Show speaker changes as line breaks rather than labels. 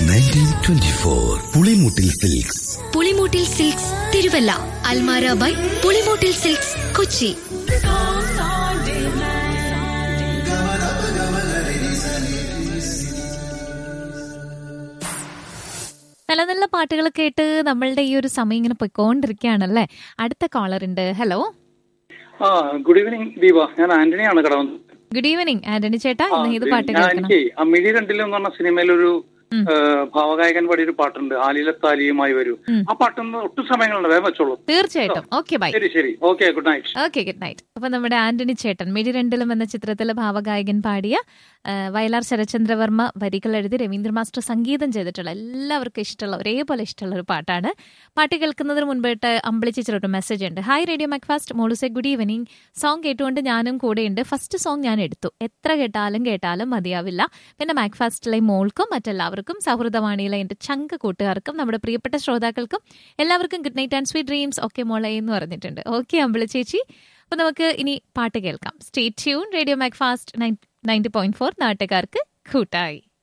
Nineteen twenty four Pulimoottil silks
Pulimoottil silks Thiruvalla Almara by Pulimoottil silks Kochi
നല്ല നല്ല പാട്ടുകൾ കേട്ട് നമ്മളുടെ ഈ ഒരു സമയം ഇങ്ങനെ പൊയ്ക്കൊണ്ടിരിക്കുകയാണല്ലേ അടുത്ത കോളർ ഉണ്ട് ഹലോ
ആ ഗുഡ് ഈവനിങ് ദീപ ഞാൻ ആന്റണിയാണ് കടവന്ന്
ഗുഡ് ഈവനിങ് ആന്റണി ചേട്ടാ
ആ,
ഇന്ന് ഏത് പാട്ട്
ഞാൻ
കേൾക്കണം
എനിക്ക് അമ്മിഴി രണ്ടിലും എന്ന് പറഞ്ഞ സിനിമയിലൊരു
ഉം.
ഏ, ഭാവഗായകൻ പാടിയ ഒരു പാട്ടുണ്ട് ആലിലത്താലിയുമായി വരൂ
ഉം.
ആ പാട്ടൊന്ന് ഒട്ടും സമയങ്ങളുണ്ട് വേഗം വെച്ചോളൂ
തീർച്ചയായിട്ടും ഓക്കെ ബൈ
ശരി ശരി okay good night
okay good night അപ്പൊ നമ്മുടെ ആന്റണി ചേട്ടൻ മിഴി രണ്ടിലും എന്ന ചിത്രത്തിലെ ഭാവഗായകൻ പാടിയ ആ, വയലാർ ശരചന്ദ്രവർമ്മ വരികൾ എഴുതി രവീന്ദ്ര മാസ്റ്റർ സംഗീതം ചെയ്തിട്ടുള്ള എല്ലാവർക്കും ഇഷ്ടമുള്ള ഒരേപോലെ ഇഷ്ടമുള്ള ഒരു പാട്ടാണ് പാട്ട് കേൾക്കുന്നതിന് മുൻപായിട്ട് അമ്പിളിച്ചിട്ടൊരു മെസ്സേജ് ഉണ്ട് ഹായ് റേഡിയോ മാക്ഫാസ്റ്റ് മോളുസെ ഗുഡ് ഈവനിങ് സോങ് കേട്ടുകൊണ്ട് ഞാനും കൂടെയുണ്ട് ഫസ്റ്റ് സോങ് ഞാൻ എടുത്തു എത്ര കേട്ടാലും കേട്ടാലും മതിയാവില്ല പിന്നെ മാക്ഫാസ്റ്റിലെ മോൾക്കും മറ്റെല്ലാവർക്കും സൗഹൃദവാണിയിലെ എൻ്റെ ചങ്ക കൂട്ടുകാർക്കും നമ്മുടെ പ്രിയപ്പെട്ട ശ്രോതാക്കൾക്കും എല്ലാവർക്കും good night and sweet dreams ഒക്കെ മോളെ എന്ന് പറഞ്ഞിട്ടുണ്ട് ഓക്കെ അമ്പിളി ചേച്ചി അപ്പൊ നമുക്ക് ഇനി പാട്ട് കേൾക്കാം stay tune radio Macfast ninety point four നാട്ടുകാർക്ക് കൂട്ടായി